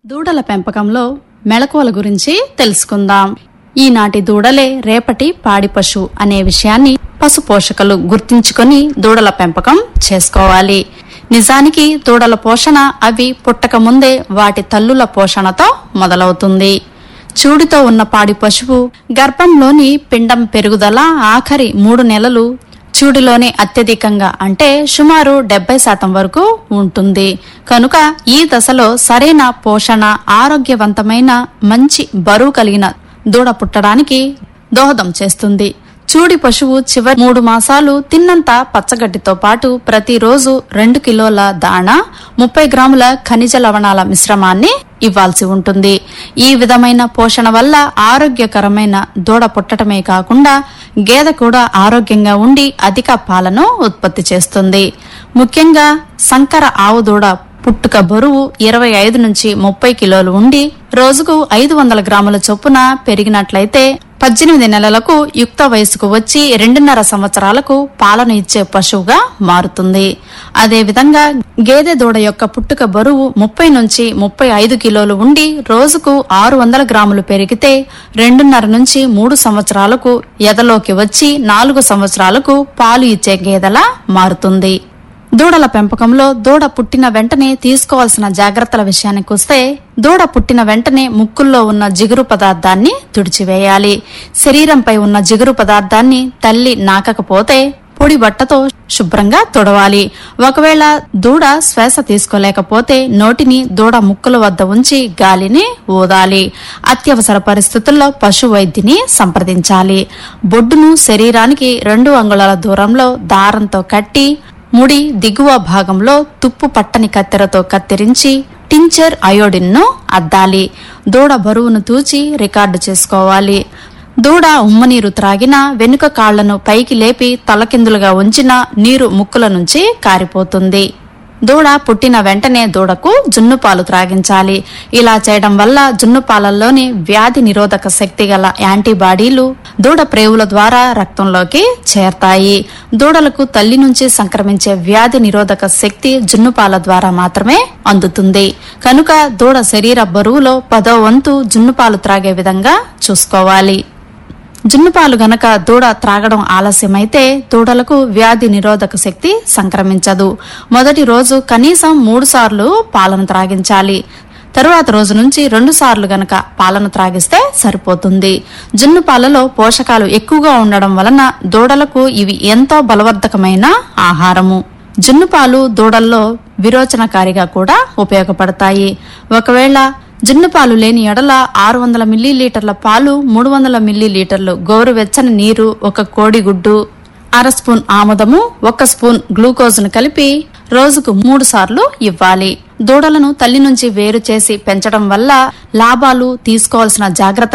దూడల పెంపకంలో మెళకువల గురించి తెలుసుకుందాం ఈనాటి దూడలే రేపటి పాడి పశు అనే విషయాన్ని పశు పోషకులు గుర్తించుకొని దూడల పెంపకం చేసుకోవాలి నిజానికి దూడల పోషణ అవి పుట్టక ముందే వాటి తల్లుల పోషణతో మొదలవుతుంది చూడితో ఉన్న పాడి పశువు గర్భంలోని పిండం పెరుగుదల ఆఖరి మూడు నెలలు చూడిలోనే అత్యధికంగా అంటే సుమారు డెబ్బై శాతం వరకు ఉంటుంది కనుక ఈ దశలో సరైన పోషణ ఆరోగ్యవంతమైన మంచి బరువు కలిగిన దూడ పుట్టడానికి దోహదం చేస్తుంది చూడి పశువు చివరి మూడు మాసాలు తిన్నంత పచ్చగడ్డితో పాటు ప్రతిరోజు రెండు కిలోల దాణా ముప్పై గ్రాముల ఖనిజ లవణాల మిశ్రమాన్ని ఇవ్వాల్సి ఉంటుంది ఈ విధమైన పోషణ వల్ల ఆరోగ్యకరమైన దూడ పుట్టడమే కాకుండా గేదె కూడా ఆరోగ్యంగా ఉండి అధిక పాలను ఉత్పత్తి చేస్తుంది ముఖ్యంగా సంకర ఆవు దూడ పుట్టుక బరువు ఇరవై ఐదు నుంచి ముప్పై కిలోలు ఉండి రోజుకు ఐదు వందల గ్రాముల చొప్పున పెరిగినట్లయితే పద్దెనిమిది నెలలకు యుక్త వయసుకు వచ్చి రెండున్నర సంవత్సరాలకు పాలను ఇచ్చే పశువుగా మారుతుంది అదేవిధంగా గేదె దూడ యొక్క పుట్టుక బరువు ముప్పై నుంచి ముప్పై ఐదు కిలోలు ఉండి రోజుకు ఆరు వందల గ్రాములు పెరిగితే రెండున్నర నుంచి మూడు సంవత్సరాలకు ఎదలోకి వచ్చి నాలుగు సంవత్సరాలకు పాలు ఇచ్చే గేదెలా మారుతుంది దూడల పెంపకంలో దూడ పుట్టిన వెంటనే తీసుకోవాల్సిన జాగ్రత్తల విషయానికి వస్తే దూడ పుట్టిన వెంటనే ముక్కుల్లో ఉన్న జిగురు పదార్థాన్ని తుడిచివేయాలి శరీరంపై ఉన్న జిగురు పదార్థాన్ని తల్లి నాకకపోతే పొడి బట్టతో శుభ్రంగా తుడవాలి ఒకవేళ దూడ శ్వాస తీసుకోలేకపోతే నోటిని దూడ ముక్కుల వద్ద ఉంచి గాలిని ఊదాలి అత్యవసర పరిస్థితుల్లో పశు వైద్యుని సంప్రదించాలి బొడ్డును శరీరానికి రెండు అంగుళాల దూరంలో దారంతో కట్టి ముడి దిగువ భాగంలో తుప్పు పట్టని కత్తెరతో కత్తిరించి టించర్ అయోడిన్ ను అద్దాలి దూడ బరువును తూచి రికార్డు చేసుకోవాలి దూడ ఉమ్మనీరు త్రాగినా వెనుక కాళ్లను పైకి లేపి తలకిందులుగా ఉంచినా నీరు ముక్కుల నుంచి కారిపోతుంది దూడ పుట్టిన వెంటనే దూడకు జున్ను పాలు త్రాగించాలి ఇలా చేయడం వల్ల జున్ను పాలల్లోని వ్యాధి నిరోధక శక్తి గల యాంటీబాడీలు దూడ ప్రేవుల ద్వారా రక్తంలోకి చేరతాయి దూడలకు తల్లి నుంచి సంక్రమించే వ్యాధి నిరోధక శక్తి జున్ను పాల ద్వారా మాత్రమే అందుతుంది కనుక దూడ శరీర బరువులో పదో వంతు జున్ను పాలు త్రాగే విధంగా చూసుకోవాలి జున్నుపాలు గనక దూడ త్రాగడం ఆలస్యమైతే దూడలకు వ్యాధి నిరోధక శక్తి సంక్రమించదు మొదటి రోజు కనీసం మూడు సార్లు పాలను త్రాగించాలి తరువాత రోజు నుంచి రెండు సార్లు గనక పాలను త్రాగిస్తే సరిపోతుంది జున్ను పాలలో పోషకాలు ఎక్కువగా ఉండడం వలన దూడలకు ఇవి ఎంతో బలవర్ధకమైన ఆహారము జున్ను పాలు దూడల్లో విరోచనకారిగా కూడా ఉపయోగపడతాయి ఒకవేళ జున్ను పాలు లేని ఎడల ఆరు వందల మిల్లీలీటర్ల పాలు మూడు వందల మిల్లీలీటర్లు గోరువెచ్చని నీరు ఒక కోడిగుడ్డు అర స్పూన్ ఆముదము ఒక స్పూన్ గ్లూకోజ్ను కలిపి రోజుకు మూడు సార్లు ఇవ్వాలి దూడలను తల్లి నుంచి వేరు చేసి పెంచడం వల్ల లాభాలు తీసుకోవాల్సిన జాగ్రత్త